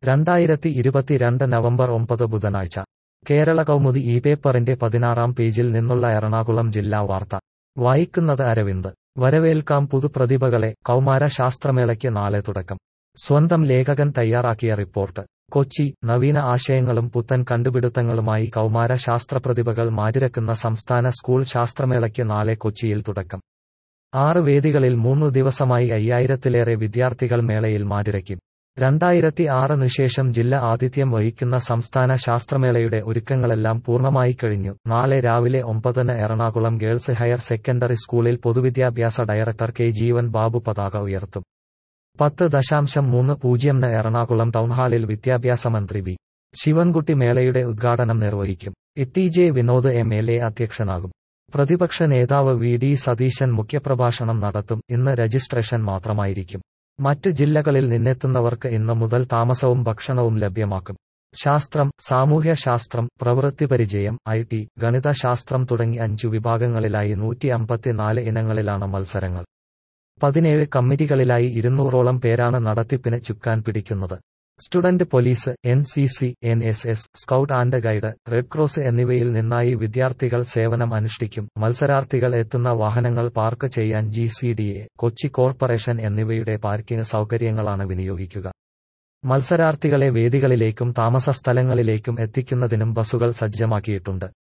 രണ്ടായിരത്തി ഇരുപത്തിരണ്ട് നവംബർ ഒമ്പത് ബുധനാഴ്ച കേരള കൗമുദി ഈ പേപ്പറിന്റെ പതിനാറാം പേജിൽ നിന്നുള്ള എറണാകുളം ജില്ലാ വാർത്ത വായിക്കുന്നത് അരവിന്ദ് വരവേൽക്കാം പുതുപ്രതിഭകളെ കൗമാര ശാസ്ത്രമേളയ്ക്ക് നാളെ തുടക്കം സ്വന്തം ലേഖകൻ തയ്യാറാക്കിയ റിപ്പോർട്ട് കൊച്ചി നവീന ആശയങ്ങളും പുത്തൻ കണ്ടുപിടുത്തങ്ങളുമായി കൗമാര ശാസ്ത്രപ്രതിഭകൾ മാറ്റിരക്കുന്ന സംസ്ഥാന സ്കൂൾ ശാസ്ത്രമേളയ്ക്ക് നാളെ കൊച്ചിയിൽ തുടക്കം ആറ് വേദികളിൽ മൂന്നു ദിവസമായി അയ്യായിരത്തിലേറെ വിദ്യാർത്ഥികൾ മേളയിൽ മാറ്റിരയ്ക്കും രണ്ടായിരത്തി ആറിന് ശേഷം ജില്ല ആതിഥ്യം വഹിക്കുന്ന സംസ്ഥാന ശാസ്ത്രമേളയുടെ ഒരുക്കങ്ങളെല്ലാം പൂർണ്ണമായി കഴിഞ്ഞു നാളെ രാവിലെ ഒമ്പതിന് എറണാകുളം ഗേൾസ് ഹയർ സെക്കൻഡറി സ്കൂളിൽ പൊതുവിദ്യാഭ്യാസ ഡയറക്ടർ കെ ജീവൻ ബാബു പതാക ഉയർത്തും പത്ത് ദശാംശം മൂന്ന് പൂജ്യംന് എറണാകുളം ടൗൺഹാളിൽ വിദ്യാഭ്യാസ മന്ത്രി വി ശിവൻകുട്ടി മേളയുടെ ഉദ്ഘാടനം നിർവഹിക്കും E J Vinod M L A അധ്യക്ഷനാകും പ്രതിപക്ഷ നേതാവ് വി ഡി സതീശൻ മുഖ്യപ്രഭാഷണം നടത്തും ഇന്ന് രജിസ്ട്രേഷൻ മാത്രമായിരിക്കും മറ്റ് ജില്ലകളിൽ നിന്നെത്തുന്നവർക്ക് ഇന്ന് മുതൽ താമസവും ഭക്ഷണവും ലഭ്യമാക്കും ശാസ്ത്രം സാമൂഹ്യ ശാസ്ത്രം പ്രവൃത്തിപരിചയം ഐ ടി ഗണിതശാസ്ത്രം തുടങ്ങി അഞ്ചു വിഭാഗങ്ങളിലായി നൂറ്റി അമ്പത്തിനാല് ഇനങ്ങളിലാണ് മത്സരങ്ങൾ പതിനേഴ് കമ്മിറ്റികളിലായി ഇരുന്നൂറോളം പേരാണ് നടത്തിപ്പിന് ചുക്കാൻ പിടിക്കുന്നത് student police N C C N S S scout and guide red cross എന്നിവയിൽ നിന്നായി വിദ്യാർത്ഥികൾ സേവനം അനുഷ്ഠിക്കും മത്സരാർത്ഥികൾ എത്തുന്ന വാഹനങ്ങൾ പാർക്ക് ചെയ്യാൻ G C D A Kochi corporation എന്നിവയുടെ പാർക്കിംഗ് സൗകര്യങ്ങളാണ് വിനിയോഗിക്കുക മത്സരാർത്ഥികളെ വേദികളിലേക്കും താമസ സ്ഥലങ്ങളിലേക്കും എത്തിക്കുന്നതിനും ബസുകൾ സജ്ജമാക്കിയിട്ടുണ്ട്